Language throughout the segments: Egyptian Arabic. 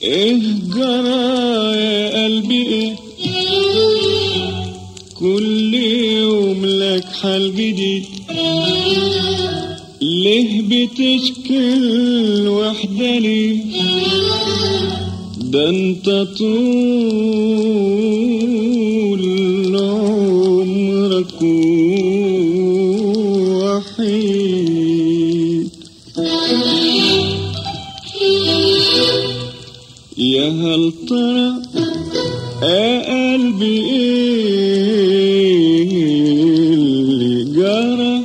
ايه جرى يا قلبي ايه كل يوم لك حال جديد ليه بتشكي الوحدة ليه ده انت طول عمرك وحيد يا هل ترى يا قلبي ايه اللي جرى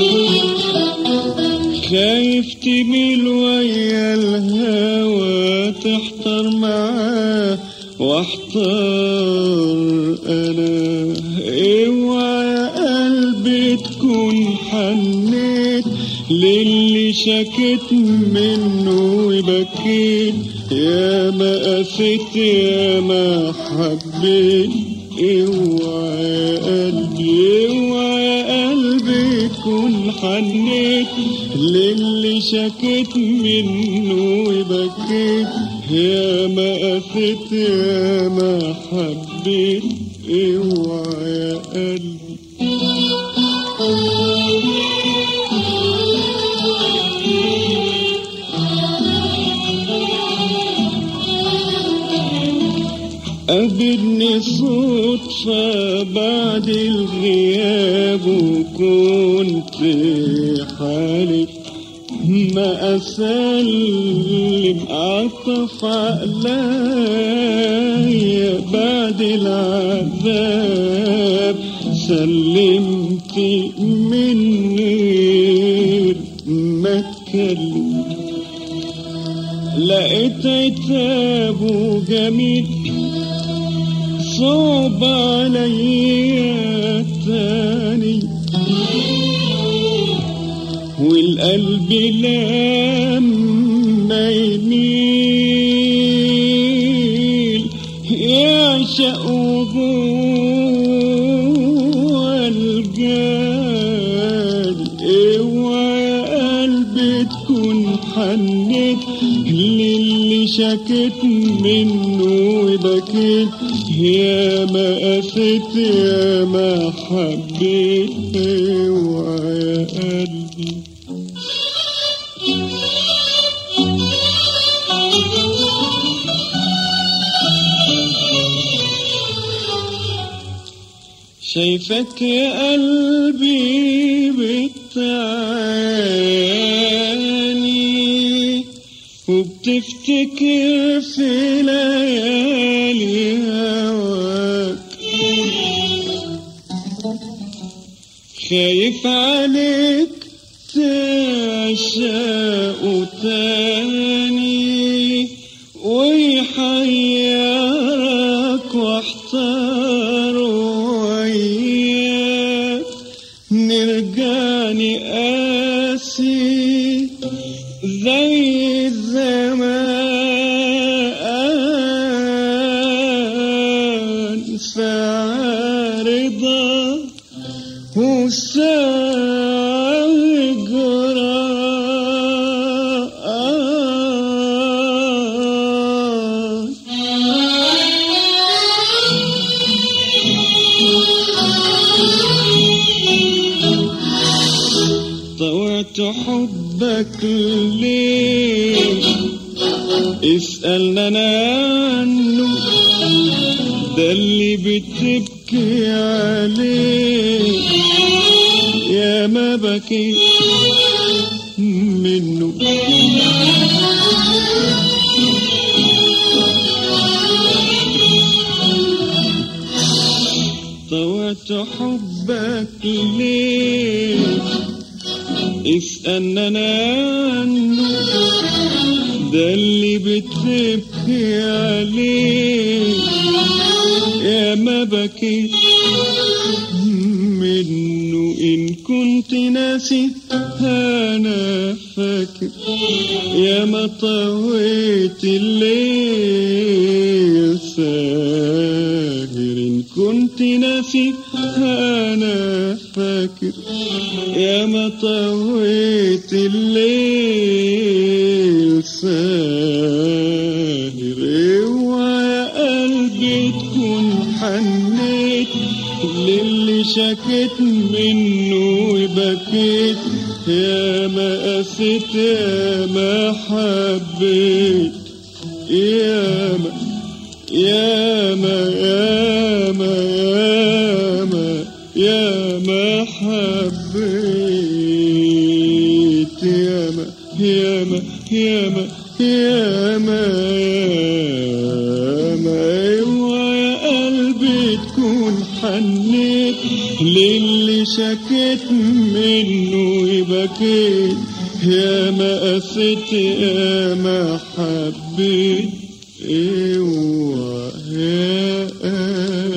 خايف تميل ويا الهوى تحتار معاه واحتار انا اوعى يا قلبي تكون حنيت للي شكيت منه وبكيت يا ما قسيت يا ما حبيت اوعى يا قلبي اوعى يا قلبي تكون حنيت للي شكيت منه وبكيت يا ما قسيت يا ما حبيت اوعى يا قلبي قابلني صدفة بعد الغياب وكنت حالف ما أسلم عطف عليا بعد العذاب سلمت من غير ما اتكلم لقيت عتابه جميل صعب عليا تاني والقلب لما يميل يعشق جوه الجال اوعى يا قلبي تكون حنيت للي شكيت منه وبكيت يا ما قسيت يا ما حبيت اوعى يا قلبي شايفك يا قلبي بتعاني وبتفتكر في ليالي هواك خايف عليك تعشق تاني ويحيرك واحتار وياك نرجع نقاسي زي الزمان ساعة رضا وساعة جراء طوعت حبك ليه اسألنا عنه ده اللي بتبكي عليه يا ما بكيت منه طوعت حبك ليه اسألنا عنه ده اللي بتبكي عليه يا ما بكيت منه إن كنت ناسي أنا فاكر يا ما طويت الليل ساهر إن كنت ناسي أنا فاكر يا ما طويت الليل ساهر قلبي تكون حنيت للي شكيت منه وبكيت يا ما قسيت يا ما حبيت يا ما يا ما يا ما يا ما يا ما حبيت يا ما يا ما يا ما يا ما يا ما ايوه يا قلبي تكون حنيت للي شكيت منه وبكيت يا ما قسيت يا ما حبيت ايوه يا